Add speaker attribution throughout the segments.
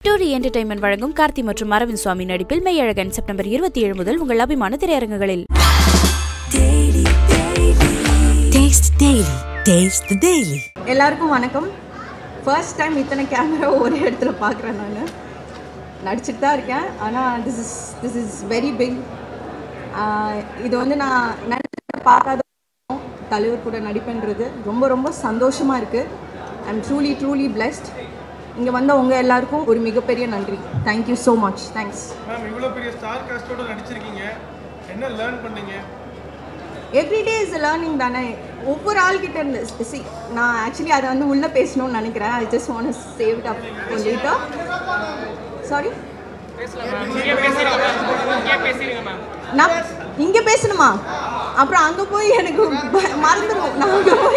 Speaker 1: டூரி entertainment வழங்கும் கார்த்தி மற்றும் அரவிந்த் சுவாமி நடிப்பில் மெய்யழகன் செப்டம்பர் இருபத்தி ஏழு முதல் உங்கள் அபிமான திரையரங்குகளில்
Speaker 2: Taste Daily. Taste the Daily.
Speaker 3: எல்லாருக்கும் வணக்கம் ஃபர்ஸ்ட் டைம் இத்தனை கேமரா ஒரே இடத்துல பார்க்குறேன் நான் நடிச்சிட்டு தான் இருக்கேன் ஆனால் this is this is very big இது வந்து நான் நினைச்சு பார்க்காத தலைவர் கூட நடிப்புன்றது ரொம்ப ரொம்ப சந்தோஷமாக இருக்குது I am truly truly blessed இங்கே வந்த உங்கள் எல்லாருக்கும் ஒரு மிகப்பெரிய நன்றி thank you so much thanks
Speaker 4: ma'am இவ்வளோ பெரிய ஸ்டார் காஸ்டோட நடிச்சிருக்கீங்க என்ன லேர்ன் பண்ணீங்க
Speaker 3: எவ்ரிடே இஸ் லேர்னிங் தானே ஒவ்வொரு ஆள்கிட்ட இருந்து சி நான் ஆக்சுவலி அதை வந்து உள்ளே பேசணும்னு நினைக்கிறேன் I just want save it up later sorry நான் இங்கே பேசணுமா அப்புறம் அங்கே போய் எனக்கு ப- மறந்துடும் நான் அங்கே போய்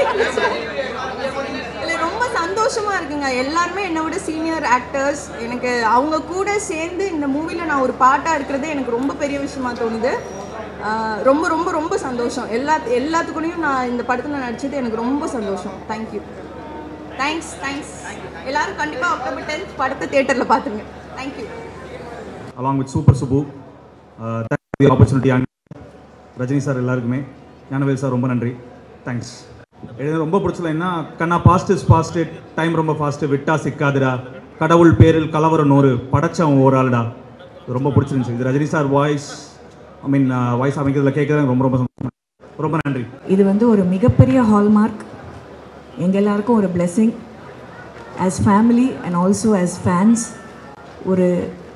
Speaker 3: இல்லை ரொம்ப சந்தோஷமா இருக்குங்க எல்லாருமே என்னை விட சீனியர் ஆக்டர்ஸ் எனக்கு அவங்க கூட சேர்ந்து இந்த மூவியில் நான் ஒரு பாட்டாக இருக்கிறது எனக்கு ரொம்ப பெரிய விஷயமா தோணுது ஆஹ் ரொம்ப ரொம்ப ரொம்ப சந்தோஷம் எல்லா எல்லாத்துக்கூடயும் நான் இந்த படத்தில் நடிச்சது எனக்கு ரொம்ப சந்தோஷம் தேங்க்யூ தேங்க்ஸ் தேங்க்ஸ் எல்லாரும் கண்டிப்பாக அக்டோபர் டென்த் படத்தை தேட்டரில் பார்த்துங்க thank you
Speaker 5: along with Super Subu. Uh, thank you for the opportunity. And Rajini sir எல்லாருக்குமே ஞானவேல் சார் ரொம்ப நன்றி தேங்க்ஸ் எனக்கு ரொம்ப பிடிச்சல என்ன கண்ணா பாஸ்ட் இஸ் பாஸ்ட் டைம் ரொம்ப ஃபாஸ்ட்டு விட்டா சிக்காதுடா கடவுள் பேரில் கலவரம் நூறு படைச்சவன் ஒரு ஆளுடா இது ரொம்ப பிடிச்சிருந்துச்சு இது Rajini sir voice I mean voice அமைக்கிறதுல கேட்குறது ரொம்ப ரொம்ப சந்தோஷம். ரொம்ப நன்றி
Speaker 6: இது வந்து ஒரு மிகப்பெரிய ஹால்மார்க் எங்கள் எல்லாருக்கும் ஒரு blessing as family and also as fans ஒரு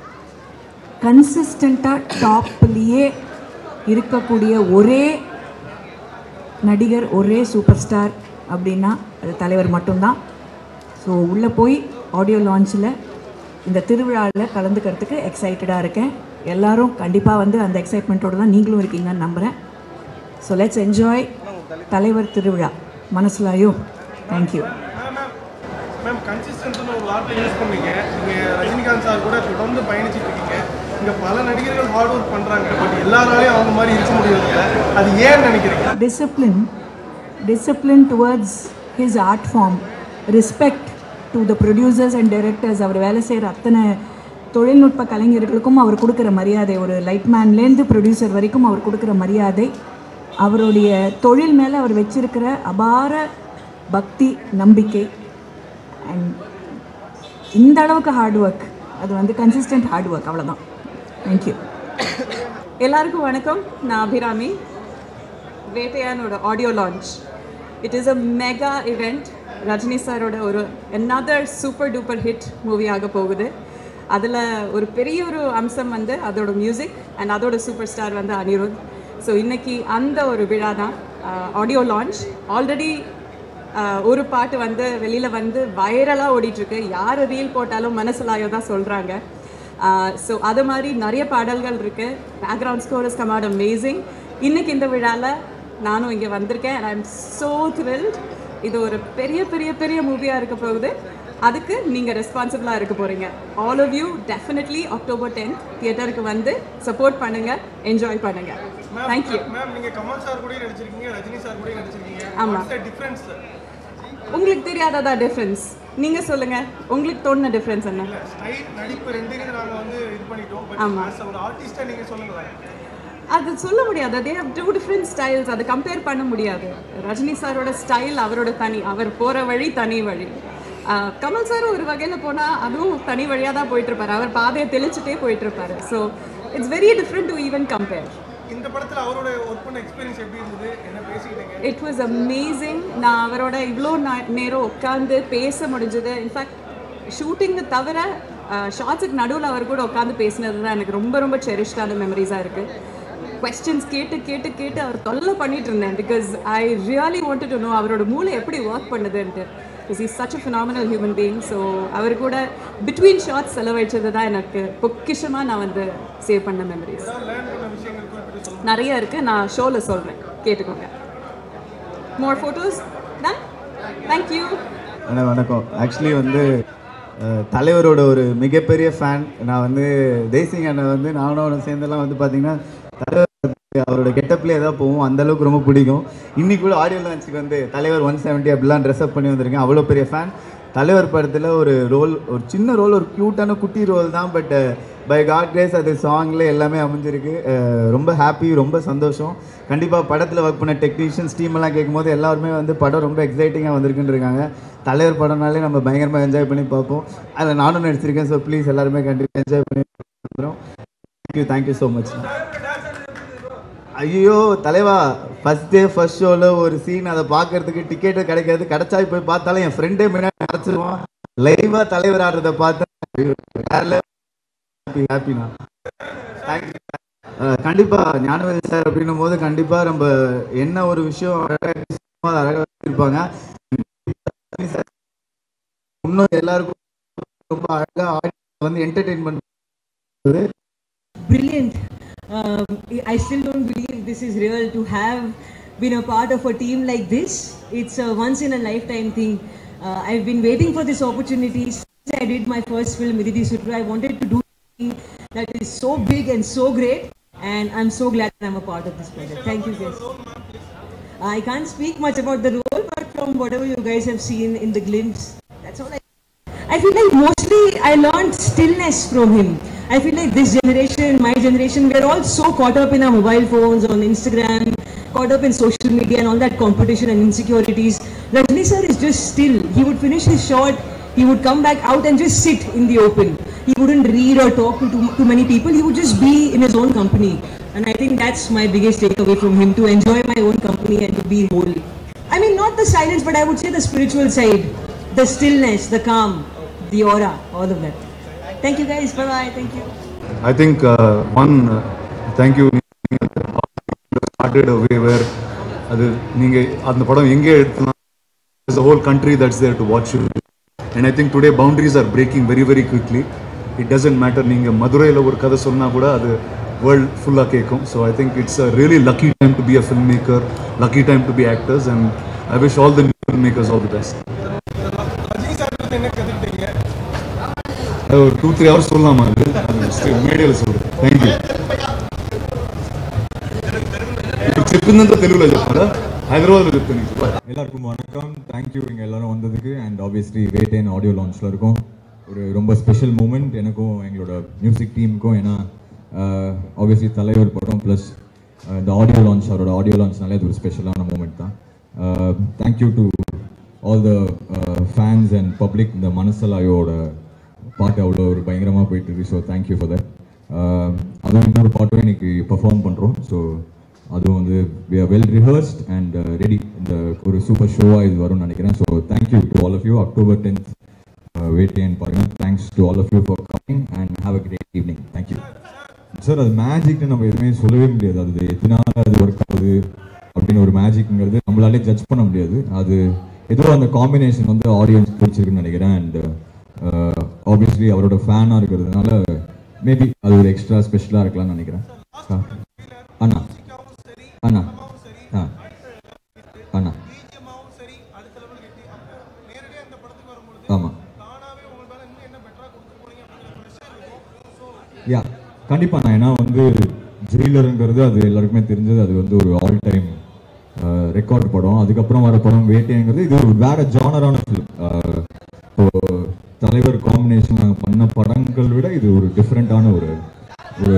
Speaker 6: கன்சிஸ்டண்ட்டாக டாப்லேயே இருக்கக்கூடிய ஒரே நடிகர் ஒரே சூப்பர் ஸ்டார் அப்படின்னா அது தலைவர் மட்டும்தான் ஸோ உள்ளே போய் ஆடியோ லான்ச்சில் இந்த திருவிழாவில் கலந்துக்கிறதுக்கு எக்ஸைட்டடாக இருக்கேன் எல்லாரும் கண்டிப்பாக வந்து அந்த எக்ஸைட்மெண்ட்டோடு தான் நீங்களும் இருக்கீங்கன்னு நம்புகிறேன் ஸோ லெட்ஸ் என்ஜாய் தலைவர் திருவிழா மனசுலாயும் தேங்க்யூ
Speaker 4: மேம் மேம் மேம் கன்சிஸ்டன்ஸ்னு ஒரு வார்த்தை யூஸ் பண்ணீங்க நீங்கள் ரஜினிகாந்த் சார் கூட தொடர்ந்து பயணிச்சிட்டு இருக்கீங்க இங்கே பல நடிகர்கள் ஹார்ட் ஒர்க் பண்ணுறாங்க பட் எல்லாராலையும் அவங்க மாதிரி இருக்க முடியல அது ஏன்னு நினைக்கிறீங்க
Speaker 6: discipline discipline towards his art form respect to the producers and directors அவர் வேலை செய்கிற அத்தனை தொழில்நுட்ப கலைஞர்களுக்கும் அவர் கொடுக்குற மரியாதை ஒரு லைட்மேன்லேருந்து ப்ரொடியூசர் வரைக்கும் அவர் கொடுக்குற மரியாதை அவருடைய தொழில் மேலே அவர் வச்சிருக்கிற அபார பக்தி நம்பிக்கை அண்ட் இந்த அளவுக்கு ஹார்ட் ஒர்க் அது வந்து கன்சிஸ்டன்ட் ஹார்ட் ஒர்க் அவ்வளோதான் தேங்க்யூ
Speaker 7: எல்லாருக்கும் வணக்கம் நான் அபிராமி வேட்டையானோட audio launch it is a mega event Rajini சாரோட ஒரு another super duper hit movie ஆக போகுது அதில் ஒரு பெரிய ஒரு அம்சம் வந்து அதோட மியூசிக் அண்ட் அதோட சூப்பர் ஸ்டார் வந்து அனிருத் ஸோ இன்னைக்கு அந்த ஒரு விழா தான் ஆடியோ லான்ச் ஆல்ரெடி ஒரு பாட்டு வந்து வெளியில் வந்து வைரலாக ஓடிட்டுருக்கு யார் ரீல் போட்டாலும் மனசுலாயோ தான் சொல்கிறாங்க ஸோ அது மாதிரி நிறைய பாடல்கள் இருக்கு background score is come out amazing இன்னைக்கு இந்த விழாவில் நானும் இங்கே வந்திருக்கேன் ஐ எம் ஸோ thrilled இது ஒரு பெரிய பெரிய பெரிய மூவியாக இருக்க போகுது அதுக்கு நீங்கள் ரெஸ்பான்சிபிளாக இருக்க போகிறீங்க all of you definitely October tenth தியேட்டருக்கு வந்து சப்போர்ட் பண்ணுங்கள் என்ஜாய் பண்ணுங்கள் தேங்க்யூ
Speaker 4: மேம் நீங்கள் கமல் சார் கூட நடிச்சிருக்கீங்க ரஜினி சார் கூட நடிச்சிருக்கீங்க
Speaker 7: ஆமா.
Speaker 4: டிஃப்ரென்ஸ்
Speaker 7: உங்களுக்கு தெரியாததா டிஃப்ரென்ஸ் நீங்கள் சொல்லுங்கள் உங்களுக்கு தோணுன டிஃப்ரென்ஸ் என்ன
Speaker 4: ஸ்டைல் நடிப்பு ரெண்டையும் நாங்கள் வந்து இது பண்ணிட்டோம் பட்
Speaker 7: ஆமா.
Speaker 4: as ஒரு ஆர்டிஸ்டாக நீங்கள் சொல்லுங்களேன்
Speaker 7: அது சொல்ல முடியாது they have two different styles அதை கம்பேர் பண்ண முடியாது ரஜினி சாரோட ஸ்டைல் அவரோட தனி அவர் போகிற வழி தனி வழி ஆஹ் கமல் சார் ஒரு வகையில் போனால் அதுவும் தனி வழியாக தான் போயிட்டு இருப்பாரு அவர் பாதையை தெளிச்சுட்டே போயிட்டு இருப்பாரு so it's very different to even compare
Speaker 4: இந்த படத்தில் அவரோட ஒர்க் பண்ண எக்ஸ்பீரியன்ஸ் எப்படி இருந்தது என்ன பேசிக்கிட்டீங்க
Speaker 7: இட் வாஸ் அமேசிங் நான் அவரோட இவ்வளோ நேரம் உட்காந்து பேச முடிஞ்சது இன்ஃபேக்ட் ஷூட்டிங்கை தவிர ஷார்ட்ஸுக்கு நடுவில் அவர் கூட உட்காந்து பேசினது தான் எனக்கு ரொம்ப ரொம்ப செரிஷ்டான மெமரிஸாக இருக்குது கொஸ்டின்ஸ் கேட்டு கேட்டு கேட்டு அவர் தொல்லை பண்ணிட்டு இருந்தேன் because I really wanted to know அவரோட மூளை எப்படி ஒர்க் பண்ணுதுன்ட்டு is is such a phenomenal human being so அவர் கூட பிட்வீன் ஷார்ட்ஸ் செலவழிச்சது தான் எனக்கு பொக்கிஷமாக நான் வந்து சேவ் பண்ண மெமரிஸ்
Speaker 4: லேர்ன் பண்ண விஷயங்கள் குறிப்பிட்டு சொல்லுங்கள்
Speaker 7: நிறைய இருக்குது நான் ஷோவில் சொல்கிறேன் கேட்டுக்கோங்க மோர் ஃபோட்டோஸ் டன் தேங்க்யூ
Speaker 8: அண்ணா வணக்கம் ஆக்சுவலி வந்து அஹ், தலைவரோட ஒரு மிகப்பெரிய ஃபேன் நான் வந்து தேசிங் அண்ணன் வந்து நானும் அவனும் சேர்ந்தெல்லாம் வந்து பார்த்தீங்கன்னா தலைவர் அவரோட கெட்டப்லேயே ஏதாவது போவோம் அந்த அளவுக்கு ரொம்ப பிடிக்கும் இன்னைக்கு கூட ஆடியோ லான்ச்சுக்கு வந்து தலைவர் ஒன் செவன்ட்டி அப்படிலாம் ட்ரெஸ்அப் பண்ணி வந்திருக்கேன் அவ்வளோ பெரிய ஃபேன் தலைவர் படத்தில் ஒரு ரோல் ஒரு சின்ன ரோல் ஒரு க்யூட்டான குட்டி ரோல் தான் பட் பை காட் கிரேஸ் அது சாங்கில் எல்லாமே அமைஞ்சிருக்கு அஹ் ரொம்ப ஹாப்பி ரொம்ப சந்தோஷம் கண்டிப்பாக படத்தில் ஒர்க் பண்ண டெக்னீஷியன்ஸ் டீம் எல்லாம் கேட்கும்போது எல்லாருமே வந்து படம் ரொம்ப எக்ஸைட்டிங்காக வந்திருக்குன்னு இருக்காங்க தலைவர் படம்னாலே நம்ம பயங்கரமாக என்ஜாய் பண்ணி பார்ப்போம் அதில் நானும் நடிச்சிருக்கேன் ஸோ ப்ளீஸ் எல்லாருமே கண்டிப்பாக என்ஜாய் பண்ணி பார்க்குறோம் தேங்க்யூ தேங்க்யூ ஸோ மச் ஐயோ தலைவா ஃபர்ஸ்ட் டே ஃபர்ஸ்ட் ஷோவில் ஒரு சீன் அதை பார்க்கறதுக்கு டிக்கெட்டு கிடைக்காது கிடைச்சா போய் பார்த்தாலும் என் ஃப்ரெண்டே முன்னாடி மறைச்சிருவான் லைவாக தலைவர் ஆடுறதை பார்த்தேன் ஹாப்பி ஹாப்பிண்ணா தேங்க்யூ கண்டிப்பாக ஞானவேல் சார் அப்படின்னும் போது கண்டிப்பாக நம்ம என்ன ஒரு விஷயம் அழகாக அழகாக இருப்பாங்க இன்னும் எல்லாருக்கும் ரொம்ப அழகாக வந்து entertainment
Speaker 9: brilliant. Um, I still don't believe this is real to have been a part of a team like this. It's a once in a lifetime thing. Uh, I've been waiting for this opportunity since I did my first film, Miridi Sutru. I wanted to do something that is so big and so great, and I'm so glad that I'm a part of this project. Thank you, guys. I can't speak much about the role, but from whatever you guys have seen in the glimpse, that's all I. I feel like mostly I learned stillness from him. I feel like this generation, my generation, we're all so caught up in our mobile phones, on Instagram, caught up in social media and all that competition and insecurities. Rajni sir is just still. He would finish his shot, he would come back out and just sit in the open. He wouldn't read or talk to too, too many people. He would just be in his own company. And I think that's my biggest takeaway from him, to enjoy my own company and to be whole. I mean, not the silence, but I would say the spiritual side, the stillness, the calm, the aura, all of that. Thank you guys. Bye bye. Thank you.
Speaker 5: I think uh, one, uh, thank you started a way where அது நீங்கள் அந்த படம் எங்கே எடுத்தலாம் there's a whole country that's there to watch you and I think today boundaries are breaking very very quickly it doesn't matter நீங்கள் மதுரையில் ஒரு கதை சொன்னால் கூட அது வேர்ல்ட் ஃபுல்லாக கேட்கும் so I think it's a really lucky time to be a film maker lucky time to be actors and I wish all the new film makers all the best
Speaker 4: Rajini sir கிட்ட என்ன கற்றுக்கிட்டீங்க
Speaker 5: அது ஒரு two three hours சொல்லலாமா அது அது மேடையில் சொல்கிறேன் thank you ఇప్పుడు చెప్పిందంతా తెలుగులో చెప్పారా హైదరాబాద్లో చెప్తాను నీకు.
Speaker 10: எல்லாருக்கும் வணக்கம் தேங்க்யூ இங்கே எல்லாரும் வந்ததுக்கு அண்ட் ஆப்வியஸ்லி வேட்டேன் ஆடியோ லான்ச்சில் இருக்கும் ஒரு ரொம்ப ஸ்பெஷல் மூமெண்ட் எனக்கும் எங்களோட மியூசிக் டீமுக்கும் ஏன்னா ஆப்வியஸ்லி தலைவர் படம் ப்ளஸ் இந்த ஆடியோ லான்ச் அவரோட ஆடியோ லான்ச்னாலே அது ஒரு ஸ்பெஷலான மூமெண்ட் தான் thank you to all the fans and public இந்த மனசலாயோட பாட்டு அவ்வளோ ஒரு பயங்கரமாக போயிட்டு இருக்கு ஸோ தேங்க்யூ ஃபார் தட் அதுவும் இன்னொரு பாட்டும் இன்னைக்கு பெர்ஃபார்ம் பண்ணுறோம் ஸோ அதுவும் வந்து we are well rehearsed and ready இந்த ஒரு சூப்பர் ஷோவாக இது வரும்னு நினைக்கிறேன் so thank you to all of you October tenth Vettaiyan பாருங்க thanks to all of you for coming and have a great evening thank you sir அது மேஜிக்னு நம்ம எதுவுமே சொல்லவே முடியாது அது எத்தனால அது ஒர்க் ஆகுது அப்படின்னு ஒரு மேஜிக்ங்கிறது நம்மளாலே ஜட்ஜ் பண்ண முடியாது அது ஏதோ அந்த காம்பினேஷன் வந்து ஆடியன்ஸ் பிடிச்சிருக்குன்னு நினைக்கிறேன் அண்ட் ஆப்வியஸ்லி அவரோட ஃபேனாக இருக்கிறதுனால மேபி அது ஒரு எக்ஸ்ட்ரா ஸ்பெஷலாக இருக்கலாம்னு நினைக்கிறேன் ஆ. அண்ணா அண்ணா ஆ அண்ணா ஆமாம் யா கண்டிப்பாக நான் ஏன்னா வந்து ஜெயிலருங்கிறது அது எல்லாருக்குமே தெரிஞ்சது அது வந்து ஒரு ஆல் டைம் ரெக்கார்ட் படம் அதுக்கப்புறம் வர படம் வேட்டைங்கிறது இது ஒரு வேற ஜானரான ஃபிலிம் இப்போ தலைவர் காம்பினேஷன் நாங்கள் பண்ண படங்கள் விட இது ஒரு டிஃப்ரெண்ட்டான ஒரு ஒரு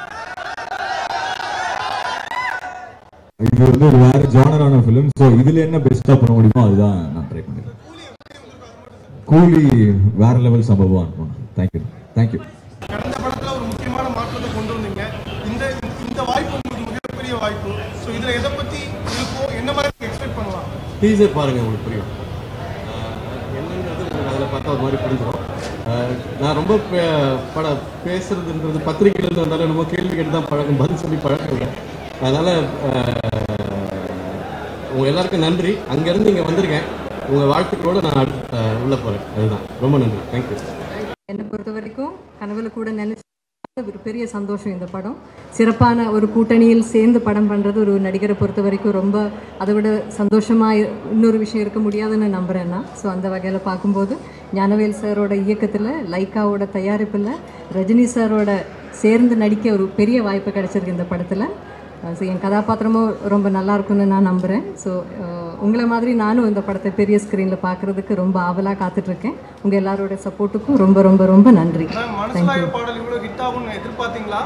Speaker 10: இது வந்து ஒரு வேற ஜானரான ஃபிலிம் ஸோ இதுல என்ன பெஸ்ட்டாக பண்ண முடியுமோ அதுதான் நான் ட்ரை பண்ணிருக்கேன் கூலி வேற லெவல் சம்பவம் அனுப்பணும் தேங்க்யூ தேங்க்யூ
Speaker 4: கடந்த படத்துல ஒரு முக்கியமான மாற்றத்தை கொண்டு வந்தீங்க இந்த இந்த வாய்ப்பு உங்களுக்கு மிகப்பெரிய வாய்ப்பு ஸோ இதுல எதை பத்தி இருக்கோ என்ன மாதிரி எக்ஸ்பெக்ட் பண்ணலாம்
Speaker 11: டீசர் பாருங்க உங்களுக்கு புரியும் ஆஹ் என்னன்றது உங்களுக்கு அதில் பார்த்தா ஒரு மாதிரி புரிஞ்சிடும் ஆஹ் நான் ரொம்ப பே- பட பேசுறதுன்றது பத்திரிகைகள் வந்தாலும் நம்ம கேள்வி கேட்டு தான் பழக்கம் பதில் சொல்லி பழக்கம் இல்லை அதனால ஆஹ் உங்க எல்லாருக்கும் நன்றி அங்கேருந்து இங்கே வந்திருக்கேன் உங்கள் வாழ்த்துக்களோட நான் அடுத்து, ஆஹ் உள்ள போகிறேன் அதுதான் ரொம்ப நன்றி தேங்க்யூ
Speaker 12: என்னை பொறுத்த வரைக்கும் கனவுல கூட நினைச்ச ஒரு பெரிய சந்தோஷம் இந்த படம் சிறப்பான ஒரு கூட்டணியில் சேர்ந்து படம் பண்ணுறது ஒரு நடிகரை பொறுத்த வரைக்கும் ரொம்ப அதை விட சந்தோஷமாக இன்னொரு விஷயம் இருக்க முடியாதுன்னு நம்புகிறேன் நான் ஸோ அந்த வகையில் பார்க்கும்போது ஞானவேல் சாரோட இயக்கத்தில் லைக்காவோட தயாரிப்பில் ரஜினி சாரோட சேர்ந்து நடிக்க ஒரு பெரிய வாய்ப்பு கிடைச்சிருக்கு இந்த படத்தில் ஸோ என் கதாபாத்திரமும் ரொம்ப நல்லா இருக்கும்னு நான் நம்புகிறேன் ஸோ உங்களை மாதிரி நானும் இந்த படத்தை பெரிய ஸ்க்ரீனில் பார்க்குறதுக்கு ரொம்ப ஆவலாக காத்துட்ருக்கேன் உங்கள் எல்லாரோட சப்போர்ட்டுக்கும் ரொம்ப ரொம்ப ரொம்ப நன்றி
Speaker 4: மனசுலாய பாடல் இவ்வளோ ஹிட் ஆகும்னு எதிர்பார்த்தீங்களா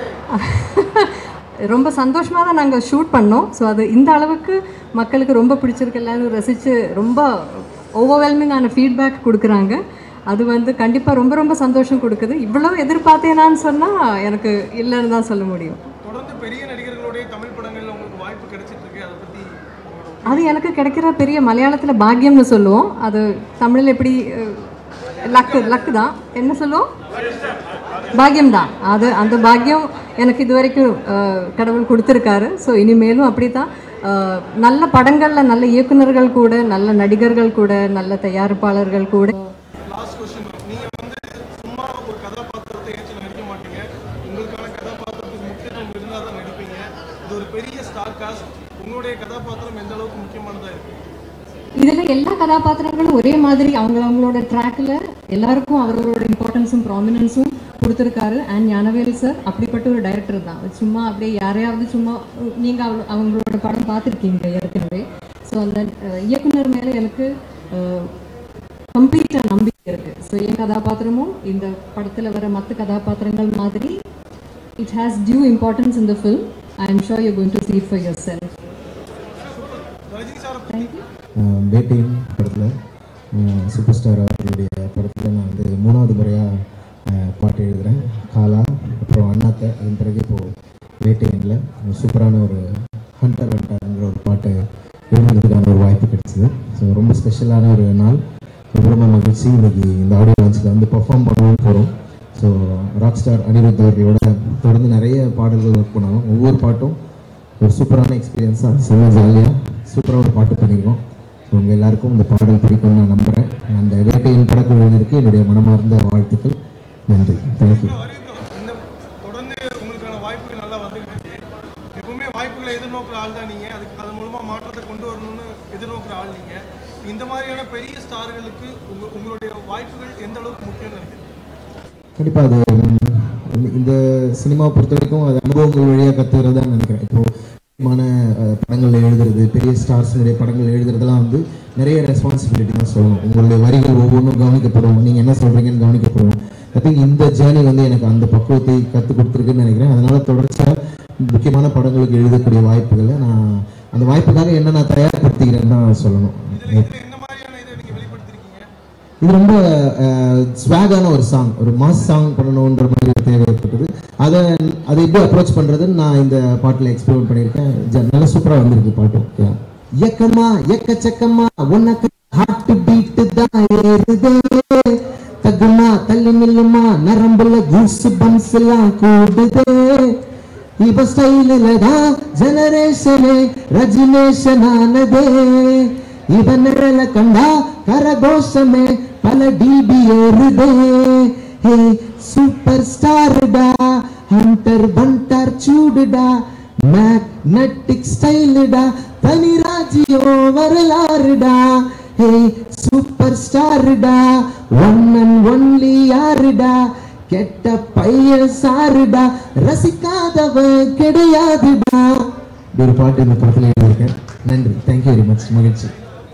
Speaker 12: ரொம்ப சந்தோஷமாக தான் நாங்கள் ஷூட் பண்ணோம் ஸோ அது இந்த அளவுக்கு மக்களுக்கு ரொம்ப பிடிச்சிருக்கு எல்லாரும் ரசித்து ரொம்ப ஓவர்வெல்மிங்கான ஃபீட்பேக் கொடுக்குறாங்க அது வந்து கண்டிப்பாக ரொம்ப ரொம்ப சந்தோஷம் கொடுக்குது இவ்வளோ எதிர்பார்த்தேனான்னு சொன்னால் எனக்கு இல்லைன்னு தான் சொல்ல முடியும்
Speaker 4: தொடர்ந்து பெரிய நடிகர்களுடைய தமிழ் படங்கள்ல உங்களுக்கு வாய்ப்பு கிடைச்சிட்டு இருக்கு அதை பத்தி
Speaker 12: அது எனக்கு கிடைக்கிற பெரிய மலையாளத்தில் பாக்கியம்னு சொல்லுவோம் அது தமிழில் எப்படி லக்கு லக்கு தான் என்ன சொல்லுவோம் பாக்கியம் தான் அது அந்த பாக்கியம் எனக்கு இது வரைக்கும் அஹ், கடவுள் கொடுத்துருக்காரு ஸோ இனிமேலும் அப்படி தான் நல்ல படங்களில் நல்ல இயக்குனர்கள் கூட நல்ல நடிகர்கள் கூட நல்ல தயாரிப்பாளர்கள் கூட
Speaker 4: லாஸ்ட் கொஸ்டின் நீங்க வந்து சும்மா ஒரு கதாபாத்திரத்தை ஏற்று நடிக்க மாட்டீங்க உங்களுக்கான கதாபாத்திரத்துக்கு முக்கியத்துவம் இருந்தால் தான் நடிப்பீங்க இது ஒரு பெரிய ஸ்டார் காஸ்ட் உங்களுடைய கதாபாத்திரம் எந்த அளவுக்கு முக்கியமானதா இருக்கு
Speaker 12: இதில் எல்லா கதாபாத்திரங்களும் ஒரே மாதிரி அவங்க அவங்களோட ட்ராக்கில் எல்லாருக்கும் அவர்களோட இம்பார்ட்டன்ஸும் ப்ராமினன்ஸும் கொடுத்துருக்காரு அண்ட் ஞானவேல் சார் அப்படிப்பட்ட ஒரு டைரக்டர் தான் சும்மா அப்படியே யாரையாவது சும்மா நீங்கள் அவ அவங்களோட படம் பார்த்துருக்கீங்க ஏற்கனவே ஸோ அந்த அஹ், இயக்குனர் மேலே எனக்கு கம்ப்ளீட்டாக நம்பிக்கை இருக்குது ஸோ என் கதாபாத்திரமும் இந்த படத்தில் வர மற்ற கதாபாத்திரங்கள் மாதிரி it has due importance in the film I am sure you going to see for yourself thank you
Speaker 13: வேட்டையின் படத்தில் சூப்பர் ஸ்டார் அவர்களுடைய படத்தில் நான் வந்து மூணாவது முறையாக பாட்டு எழுதுகிறேன் காலா அப்புறம் அண்ணாத்தை அதன் பிறகு இப்போது வேட்டையனில் சூப்பரான ஒரு ஹண்டர் ஹண்டர்ங்கிற ஒரு பாட்டு எழுதுறதுக்கான ஒரு வாய்ப்பு கிடைச்சிது ஸோ ரொம்ப ஸ்பெஷலான ஒரு நாள் ரொம்ப ரொம்ப மகிழ்ச்சி இன்னைக்கு இந்த ஆடியோ லான்ச்சில் வந்து பெர்ஃபார்ம் பண்ணவும் போகிறோம் ஸோ ராக் ஸ்டார் அனிருத் அவர்களோட தொடர்ந்து நிறைய பாடல்கள் ஒர்க் பண்ணாலும் ஒவ்வொரு பாட்டும் ஒரு சூப்பரான எக்ஸ்பீரியன்ஸாக செம்ம ஜாலியாக சூப்பராக ஒரு பாட்டு பண்ணியிருக்கோம் ஸோ உங்கள் எல்லாருக்கும் இந்த பாடல் பிடிக்கும்னு நான் நம்புகிறேன் அந்த வேட்டையின் படக்குழுவினருக்கு என்னுடைய மனமார்ந்த வாழ்த்துக்கள் நன்றி தேங்க்யூ
Speaker 4: இந்த தொடர்ந்து உங்களுக்கான வாய்ப்புகள் நல்லா வந்துகிட்டு இருக்கு எப்பவுமே வாய்ப்புகளை எதிர்நோக்குற ஆள் தான் நீங்க அதுக்கு அதன் மூலமா மாற்றத்தை கொண்டு வரணும்னு எதிர்நோக்குற ஆள் நீங்க இந்த மாதிரியான பெரிய ஸ்டார்களுக்கு உங்க உங்களுடைய வாய்ப்புகள் எந்த அளவுக்கு முக்கியம்னு நினைக்கிறீங்க
Speaker 13: கண்டிப்பாக அது ம், இந்த சினிமாவை பொறுத்த வரைக்கும் அது அனுபவங்கள் வழியாக கற்றுக்கிறதா நினைக்கிறேன் இப்போ முக்கியமான அஹ், படங்கள் எழுதுறது பெரிய ஸ்டார்ஸுடைய படங்கள் எழுதுறதெல்லாம் வந்து நிறைய ரெஸ்பான்சிபிலிட்டி தான் சொல்லணும் உங்களுடைய வரிகள் ஒவ்வொன்றும் கவனிக்கப்படும் நீங்கள் என்ன சொல்கிறீங்கன்னு கவனிக்கப்படும் ஐ திங்க் இந்த ஜேர்னி வந்து எனக்கு அந்த பக்குவத்தை கற்றுக் கொடுத்துருக்குன்னு நினைக்கிறேன் அதனால தொடர்ச்சியாக முக்கியமான படங்களுக்கு எழுதக்கூடிய வாய்ப்புகளை நான் அந்த வாய்ப்புக்காக என்ன நான் தயார்படுத்திக்கிறேன்னு தான் சொல்லணும் இது ரொம்ப ஸ்வாகான ஒரு சாங் ஒரு மாஸ் சாங் பண்ணணுன்ற மாதிரி ஒரு தேவை ஏற்பட்டது அதை அதை எப்படி அப்ரோச் பண்றதுன்னு நான் இந்த பாட்டில் எக்ஸ்பிளைன் பண்ணியிருக்கேன் ஜ- நல்லா சூப்பராக வந்திருக்கு பாட்டு Yeah. எக்கமா எக்கச்சக்கமா உனக்கு ஹார்ட் பீட் தான் ஏறுதே தகுமா தள்ளி நில்லுமா நரம்புல கூசு பம்ஸ் எல்லாம் கூடுதே இவ ஸ்டைலில் தான் ஜெனரேஷனே ரஜினேஷன் ஆனதே இவன் நிழல கண்டா கரகோஷமே பல டிபி ஏறுதே ஹே சூப்பர் ஸ்டார்டா ஹண்டர் பண்டர் சூடுடா மேக்னெட்டிக் ஸ்டைலுடா தனி ராஜ்யோ வரலாறுடா ஹே சூப்பர் ஸ்டாருடா ஒன் அண்ட் ஒன்லி யாருடா கெட்ட பையன் சாருடா ரசிக்காதவன் கிடையாதுடா இப்படி ஒரு பாட்டு இந்த படத்துல எழுதியிருக்கேன் நன்றி தேங்க்யூ வெரி மச் மகிழ்ச்சி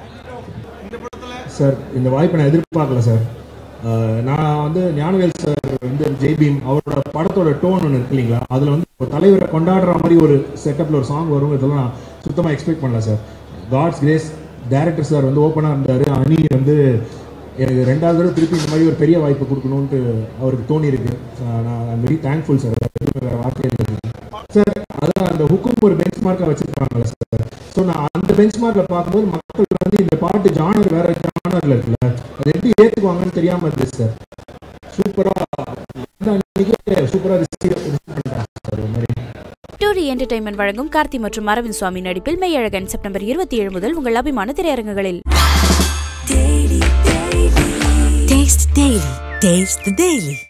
Speaker 14: சார் இந்த வாய்ப்பை நான் எதிர்பார்க்கல சார் அஹ் நான் வந்து ஞானவேல் சார் வந்து ஜெய்பீம் அவரோட படத்தோட டோன் ஒன்று இருக்கு இல்லைங்களா அதில் வந்து ஒரு தலைவரை கொண்டாடுற மாதிரி ஒரு செட்டப்பில் ஒரு சாங் வரும் இதெல்லாம் நான் சுத்தமாக எக்ஸ்பெக்ட் பண்ணல sir God's grace director sir வந்து ஓப்பனாக இருந்தார் அனி வந்து எனக்கு ரெண்டாவது தடவை திருப்பி இந்த மாதிரி ஒரு பெரிய வாய்ப்பு கொடுக்கணுன்ட்டு அவருக்கு தோணி இருக்கு அஹ் நான் வெரி தேங்க்ஃபுல் சார் வேறு வார்த்தையே இல்லை சார் அதான் அந்த ஹுக்கும் ஒரு பெஞ்ச் மார்க்காக வச்சிருக்காங்கல்ல சார் ஸோ நான் அந்த பெஞ்ச் மார்க்கில் பார்க்கும்போது மக்கள் வந்து இந்த பாட்டு ஜானர் வேற ஜானரில் இருக்குல்ல அது எப்படி ஏற்றுக்குவாங்கன்னு தெரியாமல் இருந்துச்சு சார் சூப்பராக அன்னைக்கே சூப்பராக ரிசீவ் பண்ணிட்டாங்க சார் ஒரு மாதிரி
Speaker 1: டூரி என்டர்டைன்மெண்ட் வழங்கும் கார்த்தி மற்றும் அரவிந்த் சுவாமி நடிப்பில் மெய்யழகன் செப்டம்பர் இருபத்தி ஏழு முதல் உங்கள் அபிமான திரையரங்குகளில்
Speaker 2: Taste the Daily. Taste the Daily.